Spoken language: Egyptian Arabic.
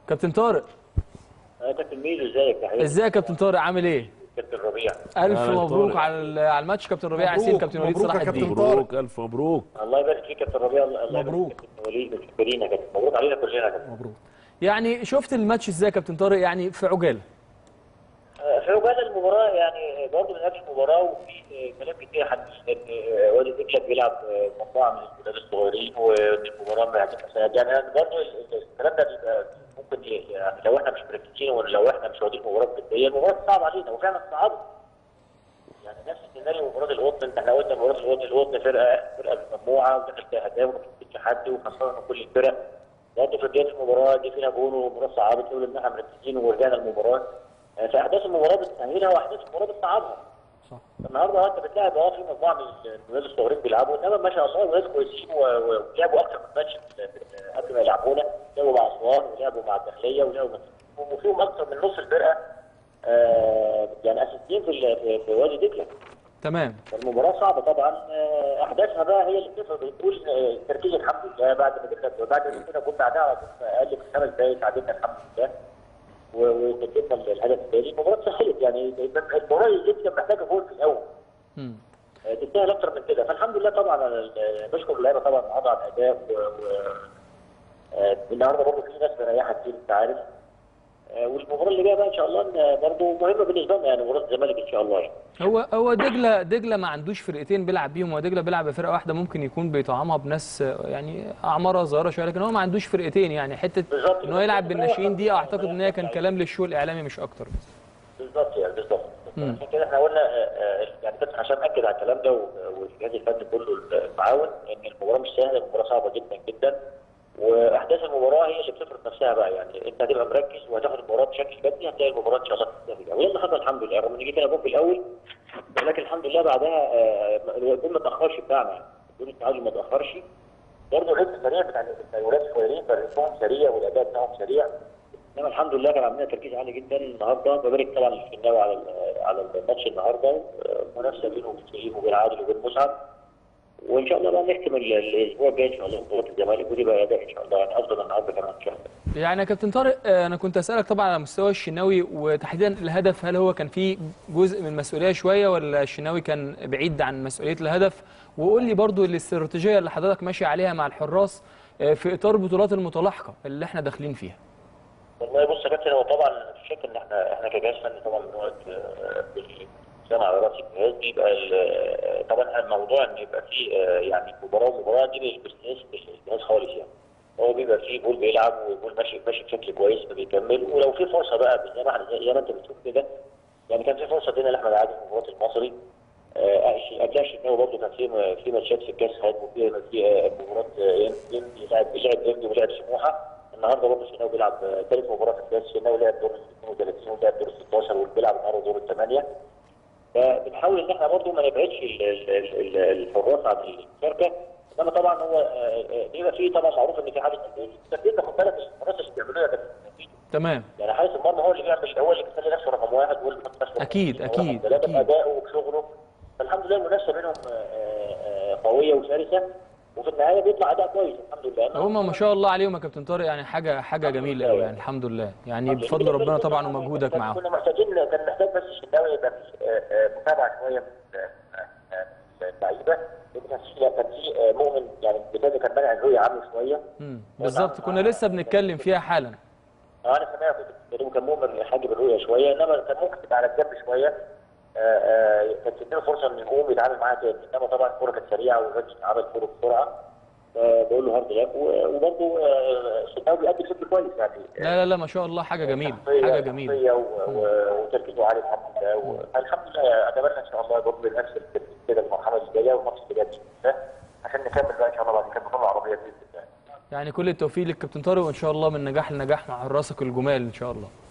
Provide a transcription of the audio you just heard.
كابتن طارق انا كابتن ميدو ازيك تحيه ازيك يا كابتن طارق عامل ايه كابتن ربيع الف يا مبروك طارق. على ال- على الماتش كابتن ربيع مبروك. ياسين كابتن وليد مبروك صلاح يا كابتن الدين طارق. مبروك الف مبروك الله يبارك فيك كابتن ربيع الله الله يبارك مبروك. فيك كابتن وليد متشكرين يا كابتن مبروك علينا كلنا يا كابتن مبروك يعني شفت الماتش ازاي يا كابتن طارق يعني في عجاله آه، في عقبال المباراه يعني برضه من قبل المباراه وفي آه، كلام كتير حديث ان آه، وادي دجله بيلعب آه، مجموعه من الولاد الصغيرين وان المباراه ما هتبقى سهله يعني أنا برضه ال- ال- الكلام ده بيبقى ممكن ي- يعني لو احنا مش مركزين ولا لو احنا مش واخدين مباراه جديه المباراه صعبه علينا وفعلا صعبت يعني نفس السيناريو مباراه القطن انت احنا قلنا مباراه القطن القطن فرقه فرقه بالمجموعه ودخل فيها اهداف وما كسبتش حد وخسرنا من كل الفرق برضه في بدايه المباراه دي فينا جول والمباراه صعبت تقول ان احنا مركزين ورجعنا المباراه يعني فاحداث المباراه بتسهلها واحداث المباراه بتصعبها صح النهارده انت بتلاعب اه في مجموعه من الولاد الصغيرين بيلعبوا انما ما شاء الله ولاد كويسين و- و- ولعبوا اكثر من ماتش قبل ما يلعبونا لعبوا مع اسوان ولعبوا مع الداخليه ولعبوا مع وفيهم اكثر من نص الفرقه آه، يعني اساسيين في ال- في- في وادي دجله تمام المباراة صعبة طبعا آه، أحداثها بقى هي اللي بتفرق بتقول آه، التركيز الحمد لله بعد ما جبنا بعد ما جبنا جول بعدها على طول أقل من خمس دقايق تعادلنا الحمد لله و- وسجلنا الهدف الثاني المباراة سهلت يعني المباراة اللي كان محتاجة جول في الأول مم. آه، تستاهل أكتر من كده فالحمد لله طبعا أنا ال- بشكر اللعيبة طبعا النهارده على الأداء و, و... آه، النهارده برضه في ناس مريحة كتير أنت عارف آه، والمباراة اللي جاية بقى إن شاء الله إن برضه مهمة بالنسبة لنا يعني مباراة الزمالك إن شاء الله يعني. هو هو دجله دجله ما عندوش فرقتين بيلعب بيهم هو دجله بيلعب بفرقه واحده ممكن يكون بيطعمها بناس آه، يعني اعمارها صغيره شويه لكن هو ما عندوش فرقتين يعني حته بالظبط. ان هو يلعب بالناشئين دي اعتقد ان هي كان كلام للشو الاعلامي مش اكتر بس بالظبط يعني بالظبط مم. عشان كده احنا قلنا آه، آه، يعني بس عشان اكد على الكلام ده و- والجهاز الفني كله المعاون ان المباراه مش سهله المباراه صعبه جدا جدا واحداث المباراه هي اللي بتفرض نفسها بقى يعني انت هتبقى مركز وهتاخد المباراه بشكل جدي هتلاقي المباراه ان شاء الله تستاهل ويلا خدنا الحمد لله رغم ان جيت انا جول في الاول ولكن الحمد لله بعدها آه، الجول ما تاخرش بتاعنا يعني الجول التعادل ما تاخرش برضه الريتم السريع بتاع بتاع الولاد الصغيرين فرقهم سريع والاداء بتاعهم سريع انما الحمد لله كان عندنا تركيز عالي جدا النهارده ببارك طبعا للشناوي على ال- على الماتش النهارده آه، منافسه بينه وبين سليم وبين عادل وبين مسعد وان شاء الله بقى نختم ال- الاسبوع الجاي ان شاء الله مباراه الزمالك ودي بقى اداء ان شاء الله يعني افضل النهارده كمان ان شاء الله يعني يا كابتن طارق آه، انا كنت اسالك طبعا على مستوى الشناوي وتحديدا الهدف هل هو كان فيه جزء من مسؤوليه شويه ولا الشناوي كان بعيد عن مسؤوليه الهدف وقول لي برضو الاستراتيجيه اللي حضرتك ماشي عليها مع الحراس آه، في اطار البطولات المتلاحقه اللي احنا داخلين فيها والله بص يا كابتن هو طبعا مفيش شك ان احنا احنا كجهاز فني طبعا من وقت سنة على راس الجهاز بيبقى ال- طبعا الموضوع ان يبقى فيه آه، يعني مباراه ومباراه دي مش بستنس الجهاز خالص يعني هو بيبقى فيه جول بيلعب وجول ماشي ماشي بشكل كويس فبيكمل ولو في فرصه بقى زي ما احنا زي ما انت بتشوف كده يعني كان في فرصه ادينا لاحمد عادل في مباراه المصري قبلها الشناوي برضه كان في في ماتشات في الكاس خد وفي في آه، مباراه آه، يمكن لعب لعب انبي ولعب سموحه النهارده برضه الشناوي بيلعب آه، ثالث مباراه في الكاس الشناوي لعب دور ال 32 ولعب دور ال 16 وبيلعب النهارده دور الثمانيه فبنحاول ان احنا برضه ما نبعدش ال- ال- ال- ال- الحراس عن المشاركه انما طبعا هو آه، آه، بيبقى فيه طبعا معروف ان في حاله التسديد ده خد بالك الحراس اللي بيعملوها ده بتسديد. تمام يعني حارس المرمى هو اللي بيعمل هو اللي بيخلي نفسه رقم واحد هو اللي بيحط نفسه أكيد، رقم أكيد، ثلاثة أكيد. بأدائه وبشغله فالحمد لله المنافسه بينهم آه، آه، آه، قويه وشرسه وفي النهايه بيطلع اداء كويس الحمد لله هم ما شاء الله عليهم يا كابتن طارق يعني حاجه حاجه جميله قوي يعني الحمد لله يعني بفضل ربنا طبعا ومجهودك كنا- معاهم كنا محتاجين كان محتاج بس الشناوي يبقى في آه، آه، متابعه شويه من آه، آه، اللعيبه لان كان في كان في آه، مؤمن يعني بالتالي كان مانع الرؤيه عنه شويه مم. بالظبط كنا لسه بنتكلم فيها حالا اه انا سمعت كنت كان مؤمن حاجب الرؤيه شويه انما كان ممكن تبقى على الجنب شويه آه، آه، كانت تديله فرصه انه يقوم يتعامل معاها تاني انما طبعا الكوره كانت سريعه والراجل عمل كوره بسرعه آه، بقول له هارد لك و- وبرضه آه، الشناوي بيأدي بشكل كويس يعني لا لا لا ما شاء الله حاجه جميله شخصية- حاجه جميله شخصية و- و- وتركيزه عالي الحمد لله و- الحمد لله اتمنى ان شاء الله برضه نفس التركيز كده المرحله اللي جايه والماتش اللي جاي بإذن الله عشان نكمل بقى ان شاء الله بعد كده البطوله العربيه باذن الله يعني كل التوفيق للكابتن طارق وان شاء الله من نجاح لنجاح مع حراسك الجمال ان شاء الله